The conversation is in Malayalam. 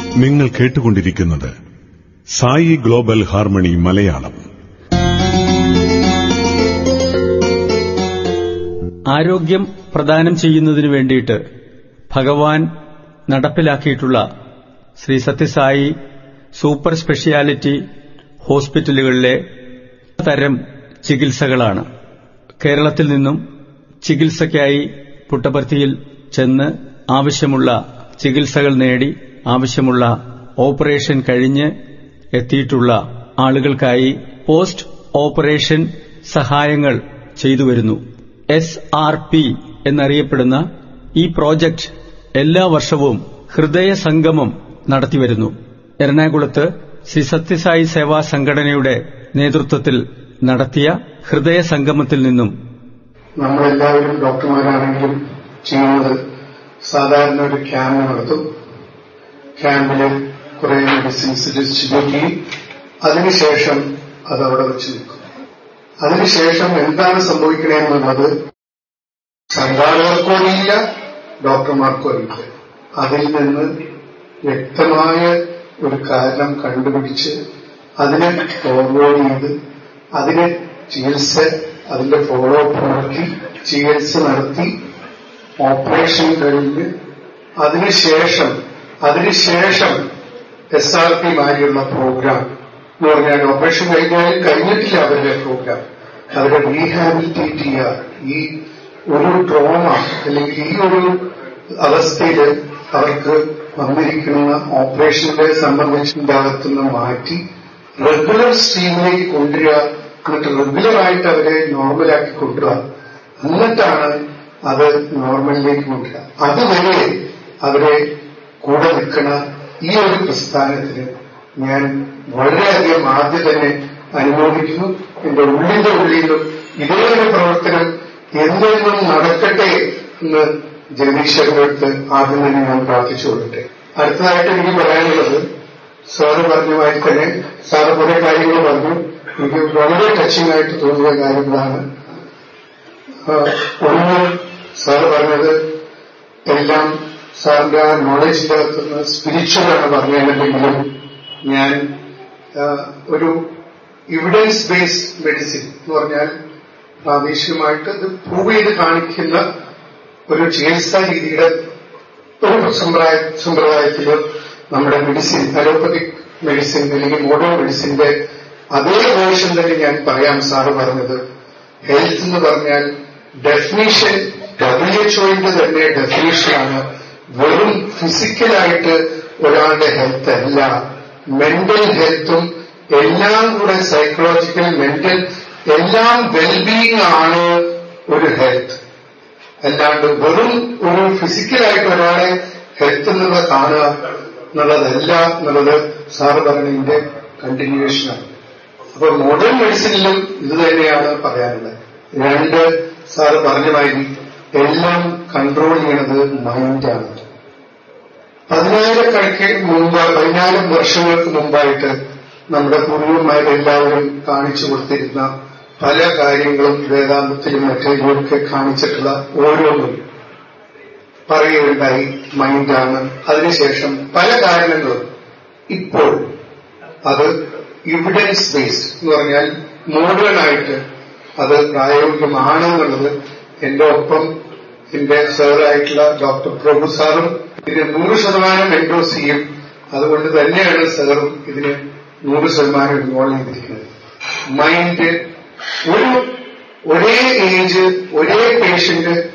നിങ്ങൾ കേട്ടുകൊണ്ടിരിക്കുന്നത് സായി ഗ്ലോബൽ ഹാർമണി മലയാളം ആരോഗ്യം പ്രദാനം ചെയ്യുന്നതിനു വേണ്ടിയിട്ട് ഭഗവാൻ നടപ്പിലാക്കിയിട്ടുള്ള ശ്രീ സത്യസായി സൂപ്പർ സ്പെഷ്യാലിറ്റി ഹോസ്പിറ്റലുകളിലെ തരം ചികിത്സകളാണ് കേരളത്തിൽ നിന്നും ചികിത്സയ്ക്കായി പുട്ടപർത്തിയിൽ ചെന്ന് ആവശ്യമുള്ള ചികിത്സകൾ നേടി ആവശ്യമുള്ള ഓപ്പറേഷൻ കഴിഞ്ഞ് എത്തിയിട്ടുള്ള ആളുകൾക്കായി പോസ്റ്റ് ഓപ്പറേഷൻ സഹായങ്ങൾ ചെയ്തുവരുന്നു എസ് ആർ പി എന്നറിയപ്പെടുന്ന ഈ പ്രോജക്റ്റ് എല്ലാ വർഷവും ഹൃദയ സംഗമം നടത്തിവരുന്നു എറണാകുളത്ത് ശ്രീ സത്യസായി സേവാ സംഘടനയുടെ നേതൃത്വത്തിൽ നടത്തിയ ഹൃദയ സംഗമത്തിൽ നിന്നും നമ്മളെല്ലാവരും ഡോക്ടർമാരാണെങ്കിലും ചെയ്യുന്നത് സാധാരണ ഒരു ക്യാമ്പ് നടത്തും ക്യാമ്പിൽ കുറെ മെഡിസിൻസ് ഡിസ്ട്രിബ്യൂട്ട് ചെയ്യും അതിനുശേഷം അത് അവിടെ വെച്ച് നിൽക്കും അതിനുശേഷം എന്താണ് സംഭവിക്കണമെന്നുള്ളത് സംഘാടകർക്കോ അറിയില്ല ഡോക്ടർമാർക്കോ അറിയില്ല അതിൽ നിന്ന് വ്യക്തമായ ഒരു കാരണം കണ്ടുപിടിച്ച് അതിനെ ഫോർവേഡ് ചെയ്ത് അതിന് ചികിത്സ അതിന്റെ ഫോളോ അപ്പ് നടത്തി ചികിത്സ നടത്തി ഓപ്പറേഷൻ കഴിഞ്ഞ് അതിനുശേഷം അതിനുശേഷം എസ് ആർ പി മാരിയുള്ള പ്രോഗ്രാം എന്ന് പറഞ്ഞാൽ ഓപ്പറേഷൻ കഴിഞ്ഞാൽ കഴിഞ്ഞിട്ടില്ല അവരുടെ പ്രോഗ്രാം അവരെ റീഹാബിലിറ്റേറ്റ് ചെയ്യുക ഈ ഒരു ട്രോമ അല്ലെങ്കിൽ ഈ ഒരു അവസ്ഥയിൽ അവർക്ക് വന്നിരിക്കുന്ന ഓപ്പറേഷനെ സംബന്ധിച്ചുണ്ടാകത്തുന്ന മാറ്റി റെഗുലർ സ്ട്രീമിലേക്ക് കൊണ്ടുവരിക എന്നിട്ട് റെഗുലറായിട്ട് അവരെ നോർമലാക്കി കൊണ്ടുവരിക എന്നിട്ടാണ് അത് നോർമലിലേക്ക് കൊണ്ടുവരിക അതുവരെ അവരെ കൂടെ നിൽക്കുന്ന ഈ ഒരു പ്രസ്ഥാനത്തിന് ഞാൻ വളരെയധികം ആദ്യം തന്നെ അനുമോദിക്കുന്നു എന്റെ ഉള്ളിന്റെ ഉള്ളിലും ഇതേ ഒരു പ്രവർത്തനം എന്തെങ്കിലും നടക്കട്ടെ എന്ന് ജഗദീശ്വരന്റെ അടുത്ത് ആദ്യം തന്നെ ഞാൻ പ്രാർത്ഥിച്ചു കൊള്ളട്ടെ അടുത്തതായിട്ട് എനിക്ക് പറയാനുള്ളത് സാറ് പറഞ്ഞതുമായി തന്നെ സാറ് കുറെ കാര്യങ്ങൾ പറഞ്ഞു എനിക്ക് വളരെ ടച്ചിങ് ആയിട്ട് തോന്നിയ കാര്യങ്ങളാണ് ഒന്ന് സാറ് പറഞ്ഞത് എല്ലാം സാറിന്റെ ആ നോളജിന്റെ അകത്തുനിന്ന് സ്പിരിച്വലാണ് പറഞ്ഞതെങ്കിലും ഞാൻ ഒരു ഇവിഡൻസ് ബേസ്ഡ് മെഡിസിൻ എന്ന് പറഞ്ഞാൽ പ്രാദേശികമായിട്ട് ഇത് പ്രൂവ് ചെയ്ത് കാണിക്കുന്ന ഒരു ചികിത്സാ രീതിയുടെ ഒരു സമ്പ്രദായ സമ്പ്രദായത്തിൽ നമ്മുടെ മെഡിസിൻ അലോപ്പതിക് മെഡിസിൻ അല്ലെങ്കിൽ മോഡേൺ മെഡിസിന്റെ അതേ വേർഷൻ തന്നെ ഞാൻ പറയാം സാറ് പറഞ്ഞത് ഹെൽത്ത് എന്ന് പറഞ്ഞാൽ ഡെഫിനീഷൻ ഡബ്ല്യു എച്ച് ഒന്റെ തന്നെ ഡെഫിനേഷനാണ് വെറും ഫിസിക്കലായിട്ട് ഒരാളുടെ ഹെൽത്ത് അല്ല മെന്റൽ ഹെൽത്തും എല്ലാം കൂടെ സൈക്കോളജിക്കൽ മെന്റൽ എല്ലാം വെൽബീയിങ് ആണ് ഒരു ഹെൽത്ത് അല്ലാണ്ട് വെറും ഒരു ഫിസിക്കലായിട്ട് ഒരാളെ ഹെൽത്ത് എന്നുള്ളത് കാണുക എന്നുള്ളതല്ല എന്നുള്ളത് സാറ് പറഞ്ഞതിന്റെ കണ്ടിന്യൂവേഷനാണ് അപ്പൊ മോഡേൺ മെഡിസിനിലും ഇത് തന്നെയാണ് പറയാനുള്ളത് രണ്ട് സാറ് പറഞ്ഞ മാതിരി എല്ലാം കൺട്രോൾ ചെയ്യണത് മൈൻഡാണ് പതിനായിരക്കണക്കിന് മുമ്പ് പതിനായിരം വർഷങ്ങൾക്ക് മുമ്പായിട്ട് നമ്മുടെ പൂർവന്മാരെല്ലാവരും കാണിച്ചു കൊടുത്തിരുന്ന പല കാര്യങ്ങളും വേദാന്തത്തിലും മറ്റേതിലൊക്കെ കാണിച്ചിട്ടുള്ള ഓരോന്നും പറയുകയുണ്ടായി മൈൻഡാണ് അതിനുശേഷം പല കാരണങ്ങളും ഇപ്പോൾ അത് ഇവിഡൻസ് ബേസ്ഡ് എന്ന് പറഞ്ഞാൽ മോഡേൺ ആയിട്ട് അത് പ്രായോഗികമാണ് എന്നുള്ളത് എന്റെ ഒപ്പം എന്റെ സാറായിട്ടുള്ള ഡോക്ടർ പ്രഭു സാറും ഇതിന് നൂറ് ശതമാനം എൻഡോസ് ചെയ്യും അതുകൊണ്ട് തന്നെയാണ് സാറും ഇതിന് നൂറ് ശതമാനം ഇൻവോൾവ് ചെയ്തിരിക്കുന്നത് മൈൻഡ് ഒരു ഒരേ ഏജ് ഒരേ പേഷ്യന്റ്